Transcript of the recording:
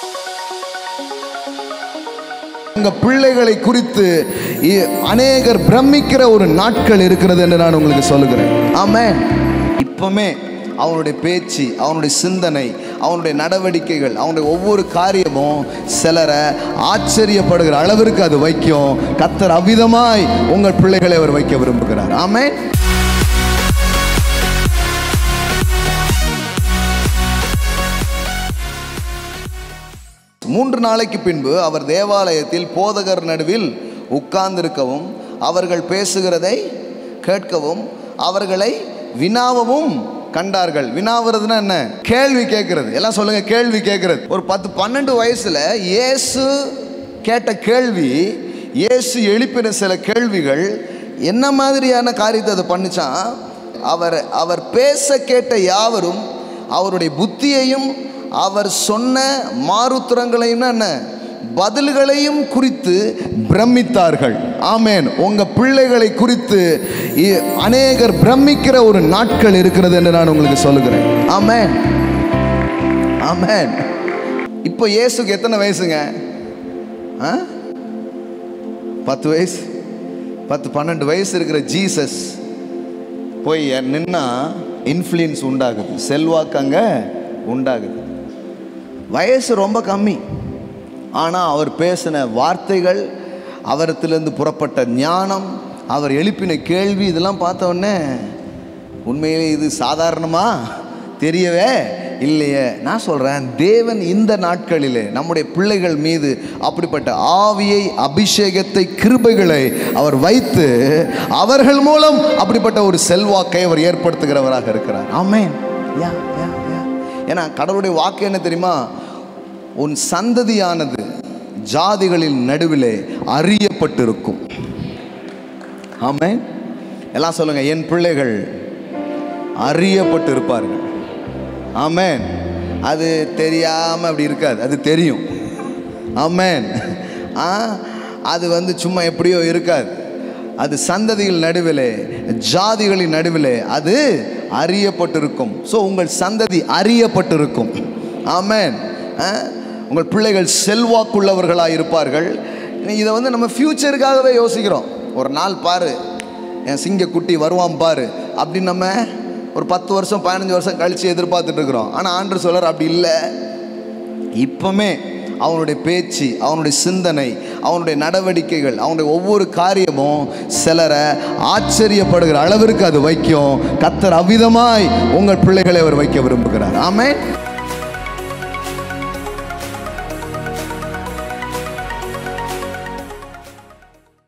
உங்க பிள்ளைகளை குறித்து இ- அநேகர் பிரமிக்கிற ஒரு நாட்கள் இருக்கிறது என்று நான் உங்களுக்கு சொல்லுகிறேன் ஆமென் இப்பமே அவனுடைய பேச்சு அவனுடைய சிந்தனை அவனுடைய நடவடிக்கைகள் அவனுடைய ஒவ்வொரு காரியமும் சிலரை ஆச்சரியப்படுகிற அளவிற்கு அது வைக்கும் கத்தர் அவ்விதமாய் உங்கள் பிள்ளைகளை அவர் வைக்க விரும்புகிறார் ஆமென் மூன்று நாளைக்கு பின்பு அவர் தேவாலயத்தில் போதகர் நடுவில் உட்கார்ந்திருக்கவும் அவர்கள் பேசுகிறதை கேட்கவும் அவர்களை வினாவவும் கண்டார்கள் வினாவுறதுன்னா என்ன கேள்வி கேட்கறது எல்லாம் சொல்லுங்க கேள்வி கேட்கறது ஒரு பத்து பன்னெண்டு வயசுல இயேசு கேட்ட கேள்வி இயேசு எழுப்பின சில கேள்விகள் என்ன மாதிரியான காரியத்தை அதை பண்ணுச்சான் அவர் அவர் பேச கேட்ட யாவரும் அவருடைய புத்தியையும் அவர் சொன்ன மாறுத்திரங்களையும் என்ன பதில்களையும் குறித்து பிரமித்தார்கள் ஆமேன் உங்க பிள்ளைகளை குறித்து இ- அநேகர் பிரமிக்கிற ஒரு நாட்கள் இருக்கிறது என்று நான் உங்களுக்கு சொல்லுகிறேன் ஆமேன் ஆமேன் இப்போ இயேசுக்கு எத்தனை வயசுங்க ஆ? பத்து வயசு பத்து பன்னெண்டு வயசு இருக்கிற ஜீசஸ் போய் நின்னா இன்ஃப்ளூயன்ஸ் உண்டாகுது செல்வாக்கு அங்கே உண்டாகுது வயசு ரொம்ப கம்மி ஆனால் அவர் பேசின வார்த்தைகள் அவரத்திலிருந்து புறப்பட்ட ஞானம் அவர் எழுப்பின கேள்வி இதெல்லாம் பார்த்த உடனே உண்மையிலே இது சாதாரணமா தெரியவே இல்லையே நான் சொல்கிறேன் தேவன் இந்த நாட்களிலே நம்முடைய பிள்ளைகள் மீது அப்படிப்பட்ட ஆவியை அபிஷேகத்தை கிருபைகளை அவர் வைத்து அவர்கள் மூலம் அப்படிப்பட்ட ஒரு செல்வாக்கை அவர் ஏற்படுத்துகிறவராக இருக்கிறார் ஆமென் யா யா யா ஏன்னா கடவுளுடைய வாக்கு என்ன தெரியுமா உன் சந்ததியானது ஜாதிகளின் நடுவிலே அறியப்பட்டிருக்கும் ஆமென் எல்லாம் சொல்லுங்க என் பிள்ளைகள் அறியப்பட்டு இருப்பார்கள் ஆமென் அது தெரியாம அப்படி இருக்காது அது தெரியும் ஆமென் ஆ அது வந்து சும்மா எப்படியோ இருக்காது அது சந்ததிகள் நடுவிலே ஜாதிகளின் நடுவிலே அது அறியப்பட்டிருக்கும் ஸோ உங்கள் சந்ததி அறியப்பட்டிருக்கும் ஆமென் ஆ? உங்கள் பிள்ளைகள் செல்வாக்குள்ளவர்களாக இருப்பார்கள் இதை வந்து நம்ம ஃப்யூச்சருக்காகவே யோசிக்கிறோம் ஒரு நாள் பாரு என் சிங்க குட்டி வருவான் பாரு அப்படின்னு நம்ம ஒரு பத்து வருஷம் பதினஞ்சு வருஷம் கழித்து எதிர்பார்த்துட்டு இருக்கிறோம் ஆனால் ஆண்டு சொல்றார் அப்படி இல்லை இப்பமே அவனுடைய பேச்சு அவனுடைய சிந்தனை அவனுடைய நடவடிக்கைகள் அவனுடைய ஒவ்வொரு காரியமும் சிலரை ஆச்சரியப்படுகிற அளவிற்கு அது வைக்கும் கத்தர் அவ்விதமாய் உங்கள் பிள்ளைகளை அவர் வைக்க விரும்புகிறார் ஆமென்